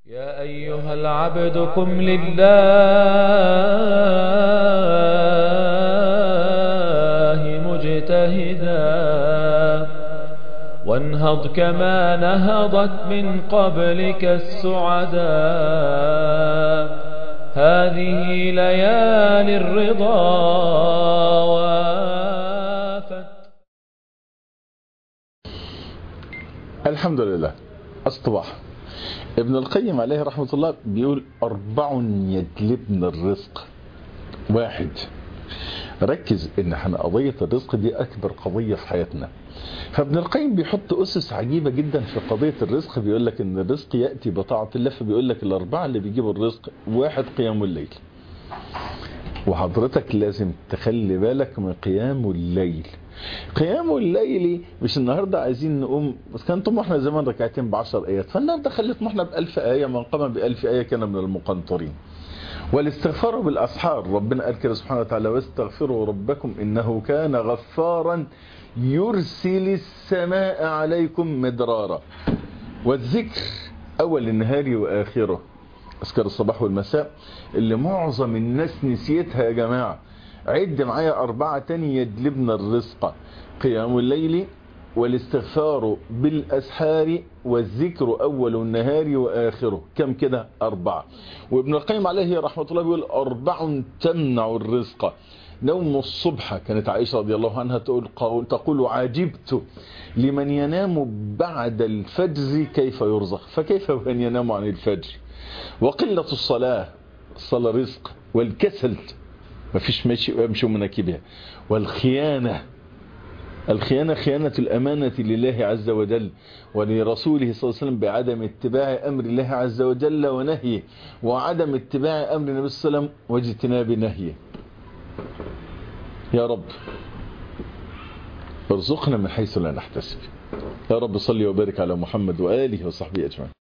يا أيها العبد قم لله مجتهدا وانهض كما نهضت من قبلك السعدا هذه ليالي الرضا وافت الحمد لله الصباح ابن القيم عليه رحمة الله بيقول أربع يجلبن الرزق واحد ركز ان احنا قضية الرزق دي اكبر قضية في حياتنا فابن القيم بيحط اسس عجيبة جدا في قضية الرزق بيقول لك ان الرزق يأتي بطاعة الله فبيقول لك الاربعة اللي بيجيبوا الرزق واحد قيام الليل وحضرتك لازم تخلي بالك من قيام الليل قيام الليل مش النهاردة عايزين نقوم بس كان طموحنا زمان ركعتين بعشر ايات فالنهاردة خلي طموحنا بألف آية من قام بألف آية كان من المقنطرين والاستغفار بالأسحار ربنا قال كده سبحانه وتعالى واستغفروا ربكم إنه كان غفارا يرسل السماء عليكم مدرارا والذكر أول النهار وآخره أذكار الصباح والمساء اللي معظم الناس نسيتها يا جماعة عد معايا أربعة تاني يجلبنا الرزق قيام الليل والاستغفار بالأسحار والذكر أول النهار وآخره كم كده أربعة وابن القيم عليه رحمة الله بيقول أربع تمنع الرزق نوم الصبح كانت عائشة رضي الله عنها تقول, تقول عجبت لمن ينام بعد الفجر كيف يرزق فكيف من ينام عن الفجر وقلة الصلاة الصلاة رزق والكسل ما فيش ماشي امشي مناكبها والخيانة الخيانة خيانة الأمانة لله عز وجل ولرسوله صلى الله عليه وسلم بعدم اتباع أمر الله عز وجل ونهيه وعدم اتباع أمر النبي صلى الله عليه وسلم واجتناب نهيه يا رب ارزقنا من حيث لا نحتسب يا رب صلي وبارك على محمد وآله وصحبه أجمعين